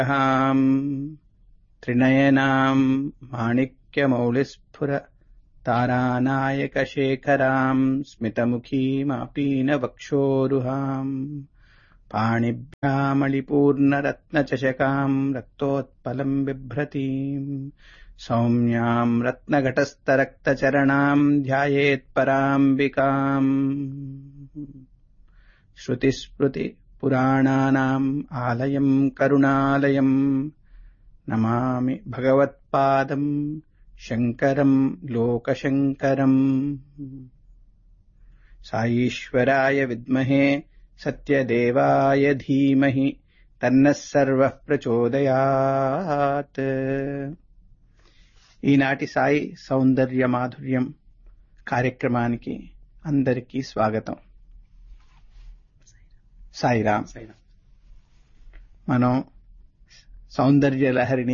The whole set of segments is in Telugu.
हाम् त्रिनयनाम् माणिक्यमौलिस्फुर तारानायकशेखराम् स्मितमुखीमापीनवक्षोरुहाम् पाणिभ्यामणिपूर्णरत्नचषकाम् रक्तोत्पलम् बिभ्रतीम् सौम्याम् रत्नघटस्थरक्तचरणाम् ध्यायेत्पराम्बिकाम् श्रुतिस्मृति पुराणानाम् आलयम् करुणालयम् नमामि भगवत्पादम् शङ्करम् लोकशङ्करम् साईश्वराय विद्महे सत्यदेवाय धीमहि तन्नः सर्वः ప్రచోదయాత్ ఈనాటి సాయి సౌందర్య మాధుర్యం కార్యక్రమానికి అందరికీ స్వాగతం సాయిరామ్ మనం సౌందర్య లహరిని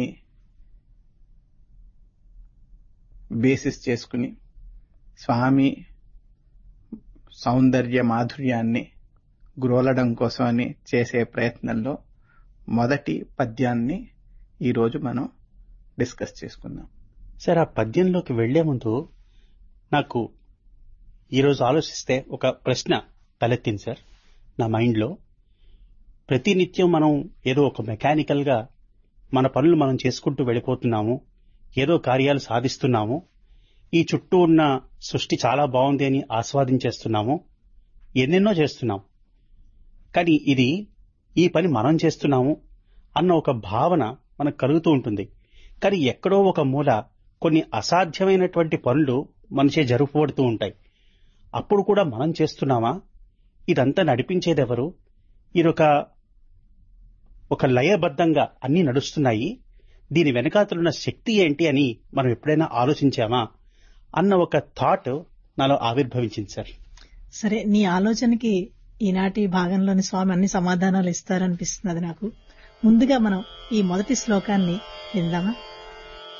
బేసిస్ చేసుకుని స్వామి సౌందర్య మాధుర్యాన్ని గ్రోలడం కోసమని చేసే ప్రయత్నంలో మొదటి పద్యాన్ని ఈరోజు మనం డిస్కస్ చేసుకుందాం సార్ ఆ పద్యంలోకి వెళ్లే ముందు నాకు ఈరోజు ఆలోచిస్తే ఒక ప్రశ్న తలెత్తింది సార్ నా మైండ్లో ప్రతినిత్యం మనం ఏదో ఒక మెకానికల్ గా మన పనులు మనం చేసుకుంటూ వెళ్ళిపోతున్నాము ఏదో కార్యాలు సాధిస్తున్నాము ఈ చుట్టూ ఉన్న సృష్టి చాలా బాగుంది అని ఆస్వాదించేస్తున్నాము ఎన్నెన్నో చేస్తున్నాం కానీ ఇది ఈ పని మనం చేస్తున్నాము అన్న ఒక భావన మనకు కలుగుతూ ఉంటుంది కానీ ఎక్కడో ఒక మూల కొన్ని అసాధ్యమైనటువంటి పనులు మనచే జరుపుబడుతూ ఉంటాయి అప్పుడు కూడా మనం చేస్తున్నామా ఇదంతా నడిపించేదెవరు ఇదొక ఒక లయబద్ధంగా అన్ని నడుస్తున్నాయి దీని వెనకాతలున్న శక్తి ఏంటి అని మనం ఎప్పుడైనా ఆలోచించామా అన్న ఒక థాట్ నాలో ఆవిర్భవించింది సార్ సరే నీ ఆలోచనకి ఈనాటి భాగంలోని స్వామి అన్ని సమాధానాలు ఇస్తారనిపిస్తున్నది నాకు ముందుగా మనం ఈ మొదటి శ్లోకాన్ని విందామా